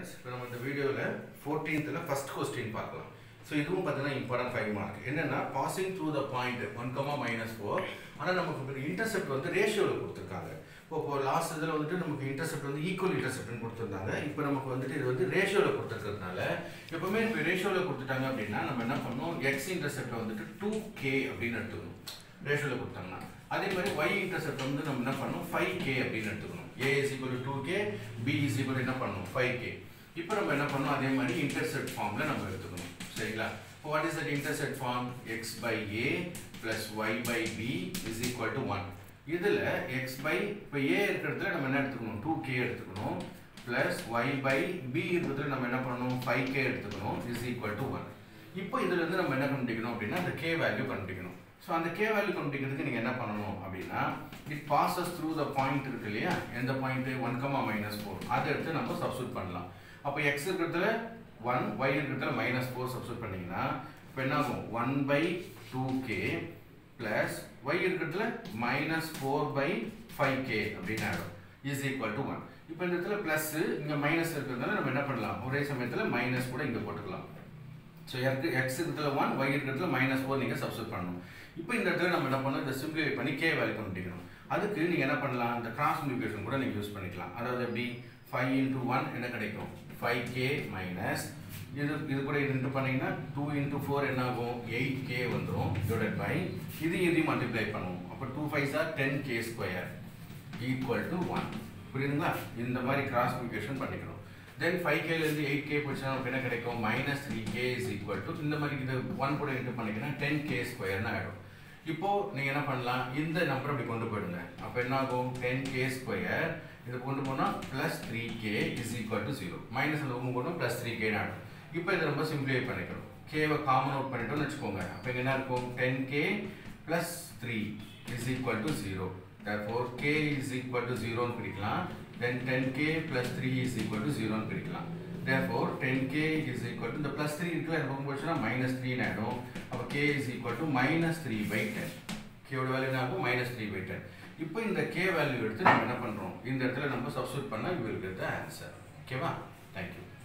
students இப்போ நம்ம இந்த வீடியோவில் ஃபோர்டீன்த்தில் ஃபஸ்ட் கொஸ்டின் பார்க்கலாம் ஸோ இதுவும் பார்த்தீங்கன்னா இம்பார்ட்டன்ட் ஃபைவ் மார்க் என்னென்னா passing through the point one comma minus four ஆனால் நமக்கு இன்டர்செப்ட் வந்து ரேஷியோவில் கொடுத்துருக்காங்க இப்போ இப்போ லாஸ்ட் இதில் வந்துட்டு நமக்கு இன்டர்செப்ட் வந்து ஈக்குவல் இன்டர்செப்ட்னு கொடுத்துருந்தாங்க இப்போ நமக்கு வந்துட்டு இது வந்து ரேஷியோவில் கொடுத்துருக்கிறதுனால எப்பவுமே இப்போ ரேஷியோவில் கொடுத்துட்டாங்க அப்படின்னா நம்ம என்ன பண்ணணும் எக்ஸ் இன்டர்செப்டை வந்துட்டு டூ கே அப்படின்னு எடுத்துக்கணும் ரேஷியோவில் கொடுத்தாங்கன்னா அதே மாதிரி ஒய் இன்டர்செப்ட் வந்து நம்ம என்ன பண்ணணும் ஃபைவ் கே அப்படின்னு எடுத்துக்கணும் a is equal to k b is equal என்ன பண்ணணும் ஃபைவ் கே இப்போ நம்ம என்ன பண்ணணும் அதே மாதிரி இன்டர்செப்ட் ஃபார்மில் நம்ம எடுத்துக்கணும் சரிங்களா இப்போ what is that intercept form x by a plus y by b is equal to one இதில் எக்ஸ் பை இப்போ ஏ இருக்கிறதுல நம்ம என்ன எடுத்துக்கணும் டூ கே எடுத்துக்கணும் ப்ளஸ் ஒய் பை பி இருக்கிறதுல நம்ம என்ன பண்ணணும் ஃபைவ் கே எடுத்துக்கணும் இஸ் ஈக்குவல் டு ஒன் இப்போ இதுலேருந்து நம்ம என்ன கண்டுபிடிக்கணும் அப்படின்னா அந்த கே வேல்யூ கண்டுபிடிக்கணும் ஸோ அந்த கே வேல்யூ கண்டுபிடிக்கிறதுக்கு நீங்கள் என்ன பண்ணணும் அப்படின்னா it passes through the point இருக்கு இல்லையா எந்த point one comma minus four அதை எடுத்து நம்ம சப்ஸ்டியூட் பண்ணலாம் அப்போ எக்ஸ் இருக்கிறதுல ஒன் ஒய் இருக்கிறதுல மைனஸ் ஃபோர் சப்ஸ்டியூட் பண்ணிங்கன்னா இப்போ என்ன ஆகும் one by two k plus y இருக்கிறதுல minus four by five k அப்படின்னு ஆகிடும் இஸ் ஈக்குவல் டு ஒன் இப்போ இந்த இடத்துல ப்ளஸ் இங்கே மைனஸ் இருக்கிறதுனால நம்ம என்ன பண்ணலாம் ஒரே சமயத்தில் மைனஸ் கூட இங்கே போட்டுக்கலாம் ஸோ எக்ஸ் எக்ஸ் இருக்கிறதுல ஒன் ஒய் இருக்கிறதுல மைனஸ் ஃபோர் நீங்கள் சப்ஸ்டியூட் பண்ணணும் இப்போ இந்த இடத்துல நம்ம என்ன பண்ணணும் இதை சிம்பிளிஃபை பண்ணி கே வேல்யூ கண்டுபிடிக்கணும் அதுக்கு நீங்கள் என்ன பண்ணலாம் இந்த கிராஸ் மல்டிபிகேஷன் கூட நீங்கள் யூஸ் பண்ணிக்கலாம் அதாவது எப்படி ஃபைவ் இன்ட்டு ஒன் என்ன கிடைக்கும் ஃபைவ் கே மைனஸ் இது இது கூட இது இன்ட்டு பண்ணிங்கன்னா டூ இன்ட்டு ஃபோர் என்ன ஆகும் எயிட் கே வந்துடும் டிவைட் பை இது இதையும் மல்டிப்ளை பண்ணுவோம் அப்போ டூ ஃபைவ் சார் ten k square equal to one புரியுதுங்களா இந்த மாதிரி கிராஸ் மல்டிபிகேஷன் பண்ணிக்கணும் தென் ஃபைவ் கேலேருந்து எயிட் கே போச்சுன்னா நமக்கு என்ன கிடைக்கும் minus three k is equal to இந்த மாதிரி இது ஒன் கூட இன்ட்டு பண்ணிங்கன்னா டென் கே ஸ்கொயர்னு ஆகிடும் இப்போ நீங்கள் என்ன பண்ணலாம் இந்த நம்பர் அப்படி கொண்டு போயிடுங்க அப்போ என்ன ஆகும் டென் கே ஸ்கொயர் இது கொண்டு போனால் plus three k is equal to zero minus அந்த ஒன்று போனால் ப்ளஸ் த்ரீ கேன்னு ஆகிடும் இப்போ இதை ரொம்ப சிம்பிளிஃபை பண்ணிக்கணும் கேவை காமன் அவுட் பண்ணிட்டோம்னு வச்சுக்கோங்க அப்போ இங்கே என்ன இருக்கும் ten k plus three is equal to zero therefore k is equal to 0 னு பிரிக்கலாம் then 10k plus 3 is equal to 0 னு பிரிக்கலாம் therefore 10k is equal to இந்த plus 3 இருக்குல்ல இது பக்கம் போச்சுன்னா minus 3 னு ஆயிடும் அப்போ k is equal to minus 3 by 10 k ஓட வேல்யூ என்ன ஆகும் minus 3 by 10 இப்போ இந்த k வேல்யூ எடுத்து நம்ம என்ன பண்ணுறோம் இந்த இடத்துல நம்ம சப்ஸ்டியூட் பண்ணால் you will get the answer ஓகேவா தேங்க்யூ